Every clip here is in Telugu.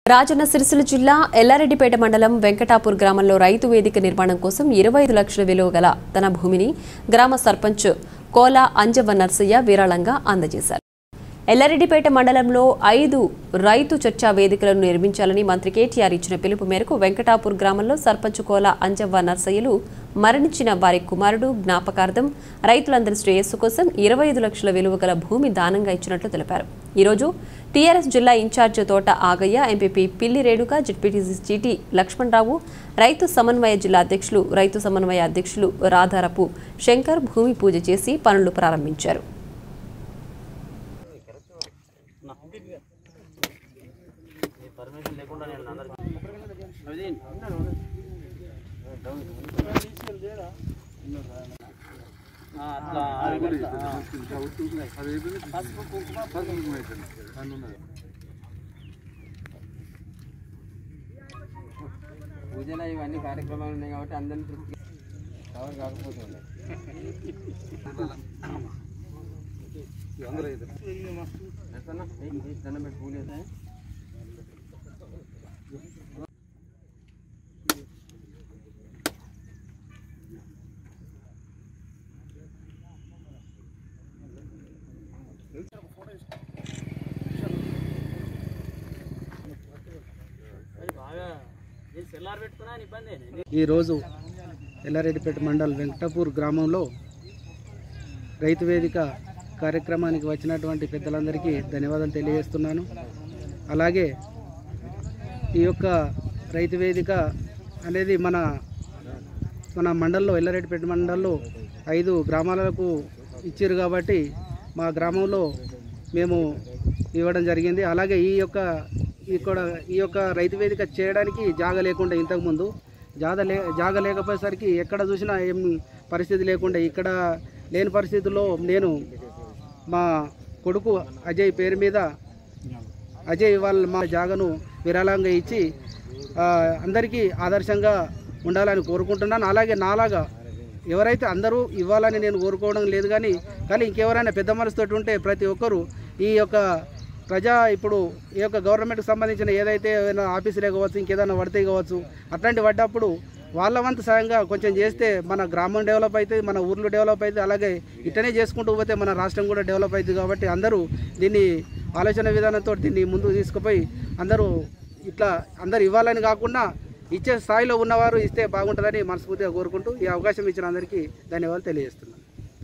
రాజన్న సిరిసిల్ల జిల్లా ఎల్లారెడ్డిపేట మండలం వెంకటాపూర్ గ్రామంలో రైతు వేదిక నిర్మాణం కోసం ఇరవై ఐదు లక్షల విలువ గల తన భూమిని గ్రామ సర్పంచ్ కోలా అంజవ్వ నర్సయ్య విరాళంగా అందజేశారు ఎల్లారెడ్డిపేట మండలంలో ఐదు రైతు చర్చా వేదికలను నిర్మించాలని మంత్రి కేటీఆర్ ఇచ్చిన పిలుపు మేరకు వెంకటాపూర్ గ్రామంలో సర్పంచ్ కోల అంజవ్వ నర్సయ్యలు మరణించిన వారి కుమారుడు జ్ఞాపకార్థం రైతులందరి శ్రేయస్సు కోసం ఇరవై ఐదు లక్షల విలువ గల భూమి దానంగా ఇచ్చినట్లు తెలిపారు ఈరోజు టీఆర్ఎస్ జిల్లా ఇన్ఛార్జ్ తోట ఆగయ్య ఎంపీపీ పిల్లి రేణుక జడ్పీటీసీ జీటీ లక్ష్మణరావు రైతు సమన్వయ జిల్లా అధ్యక్షులు రైతు సమన్వయ అధ్యక్షులు రాధారపు శంకర్ భూమి పూజ చేసి పనులు ప్రారంభించారు పూజలు ఇవన్నీ కార్యక్రమాలు ఉన్నాయి కాబట్టి అందరిని తృప్తి కవర్ కాకపోతుంది దండం పెట్టి పూలు వేస్తాయి ఈరోజు ఎల్లారెడ్డిపేట మండల్ వెంకటపూర్ గ్రామంలో రైతు వేదిక కార్యక్రమానికి వచ్చినటువంటి పెద్దలందరికీ ధన్యవాదాలు తెలియజేస్తున్నాను అలాగే ఈ యొక్క రైతు వేదిక అనేది మన మన మండల్లో ఎల్లారెడ్డిపేట మండల్లో ఐదు గ్రామాలకు ఇచ్చారు కాబట్టి మా గ్రామంలో మేము ఇవ్వడం జరిగింది అలాగే ఈ యొక్క ఇక్కడ ఈ యొక్క రైతు వేదిక చేయడానికి జాగ లేకుండా ఇంతకుముందు జాగ లే జాగ లేకపోయేసరికి ఎక్కడ చూసినా ఏం పరిస్థితి లేకుండా ఇక్కడ లేని పరిస్థితుల్లో నేను మా కొడుకు అజయ్ పేరు మీద అజయ్ వాళ్ళ మా జాగను విరాళంగా ఇచ్చి ఆ, అందరికీ ఆదర్శంగా ఉండాలని కోరుకుంటున్నాను అలాగే నాలాగా ఎవరైతే అందరూ ఇవ్వాలని నేను కోరుకోవడం లేదు కానీ కానీ ఇంకెవరైనా పెద్ద మనసుతోటి ఉంటే ప్రతి ఒక్కరూ ఈ యొక్క ప్రజా ఇప్పుడు ఈ యొక్క గవర్నమెంట్కి సంబంధించిన ఏదైతే ఏదైనా ఆఫీసులే కావచ్చు ఇంకేదైనా పడితే కావచ్చు అట్లాంటి పడ్డప్పుడు వాళ్ళ వంతు సాయంగా కొంచెం చేస్తే మన గ్రామం డెవలప్ అవుతుంది మన ఊర్లు డెవలప్ అవుతుంది అలాగే ఇట్టనే చేసుకుంటూ పోతే మన రాష్ట్రం కూడా డెవలప్ అవుతుంది కాబట్టి అందరూ దీన్ని ఆలోచన విధానంతో దీన్ని ముందుకు తీసుకుపోయి అందరూ ఇట్లా అందరు ఇవ్వాలని కాకుండా ఇచ్చే స్థాయిలో ఉన్నవారు ఇస్తే బాగుంటుందని మనస్ఫూర్తిగా కోరుకుంటూ ఈ అవకాశం ఇచ్చిన అందరికీ ధన్యవాదాలు తెలియజేస్తున్నాను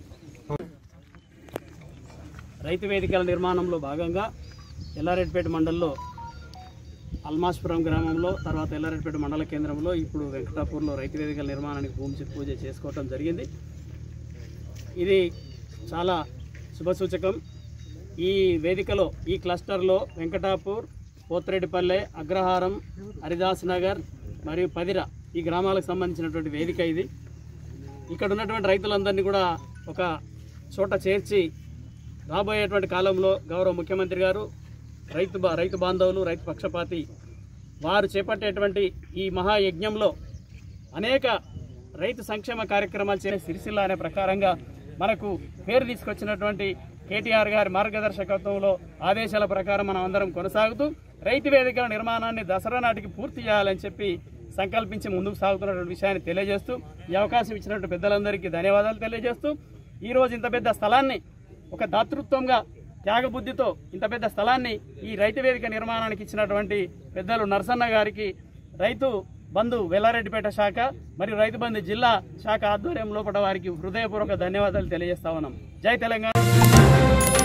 రైతు వేదికల నిర్మాణంలో భాగంగా ఎల్లారెడ్డిపేట మండలంలో అల్మాస్పురం గ్రామంలో తర్వాత ఎల్లారెడ్డిపేట మండల కేంద్రంలో ఇప్పుడు వెంకటాపూర్లో రైతు వేదికల నిర్మాణానికి భూమి పూజ చేసుకోవటం జరిగింది ఇది చాలా శుభసూచకం ఈ వేదికలో ఈ క్లస్టర్లో వెంకటాపూర్ పోతిరెడ్డిపల్లె అగ్రహారం హరిదాస్ నగర్ మరియు పదిర ఈ గ్రామాలకు సంబంధించినటువంటి వేదిక ఇది ఇక్కడ ఉన్నటువంటి రైతులందరినీ కూడా ఒక చోట చేర్చి రాబోయేటువంటి కాలంలో గౌరవ ముఖ్యమంత్రి గారు రైతు బా రైతు బాంధవులు రైతు పక్షపాతి వారు చేపట్టేటువంటి ఈ మహాయజ్ఞంలో అనేక రైతు సంక్షేమ కార్యక్రమాలు చే సిరిసిల్ల అనే ప్రకారంగా మనకు పేరు తీసుకొచ్చినటువంటి కేటీఆర్ గారి మార్గదర్శకత్వంలో ఆదేశాల ప్రకారం మనం అందరం కొనసాగుతూ రైతు వేదికల నిర్మాణాన్ని దసరా నాటికి పూర్తి చేయాలని చెప్పి సంకల్పించి ముందుకు సాగుతున్నటువంటి విషయాన్ని తెలియజేస్తూ ఈ అవకాశం ఇచ్చినటువంటి పెద్దలందరికీ ధన్యవాదాలు తెలియజేస్తూ ఈరోజు ఇంత పెద్ద స్థలాన్ని ఒక దాతృత్వంగా త్యాగబుద్ధితో ఇంత పెద్ద స్థలాన్ని ఈ రైతు వేదిక నిర్మాణానికి ఇచ్చినటువంటి పెద్దలు నరసన్న గారికి రైతు బంధు వెల్లారెడ్డిపేట శాఖ మరియు రైతు బంధు జిల్లా శాఖ ఆధ్వర్యం లోపల వారికి హృదయపూర్వక ధన్యవాదాలు తెలియజేస్తా ఉన్నాం జై తెలంగాణ